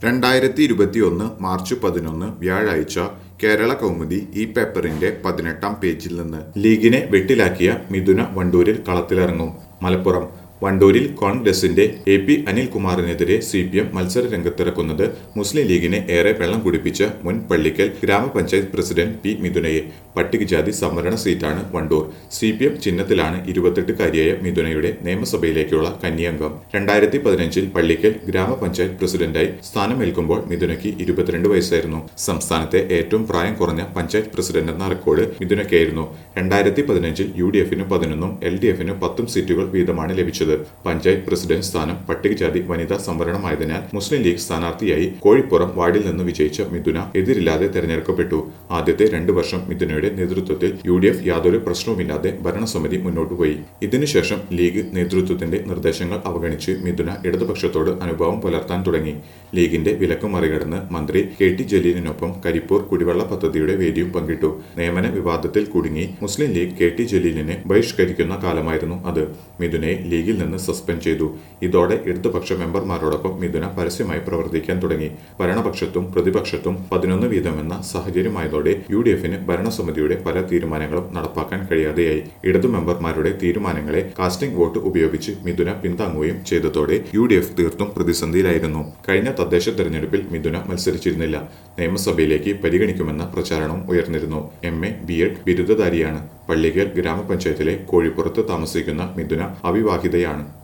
രണ്ടായിരത്തി ഇരുപത്തിയൊന്ന് മാർച്ച് പതിനൊന്ന് വ്യാഴാഴ്ച കേരള കൗമുദി ഈ പേപ്പറിന്റെ പതിനെട്ടാം പേജിൽ നിന്ന് ലീഗിനെ വെട്ടിലാക്കിയ മിഥുന വണ്ടൂരിൽ കളത്തിലിറങ്ങും മലപ്പുറം വണ്ടൂരിൽ കോൺഗ്രസിന്റെ എ പി അനിൽകുമാറിനെതിരെ സി പി എം മത്സര രംഗത്തിറക്കുന്നത് മുസ്ലിം ലീഗിനെ ഏറെ വെള്ളം കുടിപ്പിച്ച മുൻ പള്ളിക്കൽ ഗ്രാമപഞ്ചായത്ത് പ്രസിഡന്റ് പി മിഥുനയെ പട്ടികജാതി സംവരണ സീറ്റാണ് വണ്ടൂർ സി പി എം ചിഹ്നത്തിലാണ് ഇരുപത്തെട്ടുകാരിയായ മിഥുനയുടെ നിയമസഭയിലേക്കുള്ള കന്യാംഗം രണ്ടായിരത്തി പതിനഞ്ചിൽ പള്ളിക്കൽ ഗ്രാമപഞ്ചായത്ത് പ്രസിഡന്റായി സ്ഥാനമേൽക്കുമ്പോൾ മിഥുനയ്ക്ക് ഇരുപത്തിരണ്ട് വയസ്സായിരുന്നു സംസ്ഥാനത്തെ ഏറ്റവും പ്രായം കുറഞ്ഞ പഞ്ചായത്ത് പ്രസിഡന്റ് എന്ന റെക്കോർഡ് മിഥുനയ്ക്കായിരുന്നു രണ്ടായിരത്തി പതിനഞ്ചിൽ യു ഡി എഫിന് പതിനൊന്നും എൽ ഡി എഫിന് പത്തും സീറ്റുകൾ വീതമാണ് ലഭിച്ചത് പഞ്ചായത്ത് പ്രസിഡന്റ് സ്ഥാനം പട്ടികജാതി വനിതാ സംവരണമായതിനാൽ മുസ്ലിം ലീഗ് സ്ഥാനാർത്ഥിയായി കോഴിപ്പുറം വാർഡിൽ നിന്ന് വിജയിച്ച മിഥുന എതിരില്ലാതെ തെരഞ്ഞെടുക്കപ്പെട്ടു ആദ്യത്തെ രണ്ടു വർഷം മിഥുനയുടെ നേതൃത്വത്തിൽ യു ഡി എഫ് യാതൊരു പ്രശ്നവുമില്ലാതെ ഭരണസമിതി മുന്നോട്ടു പോയി ഇതിനുശേഷം ലീഗ് നേതൃത്വത്തിന്റെ നിർദ്ദേശങ്ങൾ അവഗണിച്ച് മിഥുന ഇടതുപക്ഷത്തോട് അനുഭാവം പുലർത്താൻ തുടങ്ങി ലീഗിന്റെ വിലക്ക് മറികടന്ന് മന്ത്രി കെ ടി ജലീലിനൊപ്പം കരിപ്പൂർ കുടിവെള്ള പദ്ധതിയുടെ വേദിയും പങ്കിട്ടു നിയമന വിവാദത്തിൽ കുടുങ്ങി മുസ്ലിം ലീഗ് കെ ടി ജലീലിനെ ബഹിഷ്കരിക്കുന്ന കാലമായിരുന്നു അത് മിഥുനയെ ലീഗിൽ നിന്ന് സസ്പെൻഡ് ചെയ്തു ഇതോടെ ഇടതുപക്ഷ മെമ്പർമാരോടൊപ്പം മിഥുന പരസ്യമായി പ്രവർത്തിക്കാൻ തുടങ്ങി ഭരണപക്ഷത്തും പ്രതിപക്ഷത്തും പതിനൊന്ന് വീതമെന്ന സാഹചര്യമായതോടെ യു ഡി എഫിന് ഭരണസമിതിയുടെ പല തീരുമാനങ്ങളും നടപ്പാക്കാൻ കഴിയാതെയായി ഇടതു മെമ്പർമാരുടെ തീരുമാനങ്ങളെ കാസ്റ്റിംഗ് വോട്ട് ഉപയോഗിച്ച് മിഥുന പിന്താങ്ങുകയും ചെയ്തതോടെ യു ഡി എഫ് തീർത്തും പ്രതിസന്ധിയിലായിരുന്നു കഴിഞ്ഞ തദ്ദേശ തെരഞ്ഞെടുപ്പിൽ മിഥുന മത്സരിച്ചിരുന്നില്ല നിയമസഭയിലേക്ക് പരിഗണിക്കുമെന്ന പ്രചാരണവും ഉയർന്നിരുന്നു എം എ ബി എഡ് ബിരുദധാരിയാണ് പള്ളിക്കൽ ഗ്രാമപഞ്ചായത്തിലെ കോഴിപ്പുറത്ത് താമസിക്കുന്ന മിഥുന അവിവാഹിതയാണ്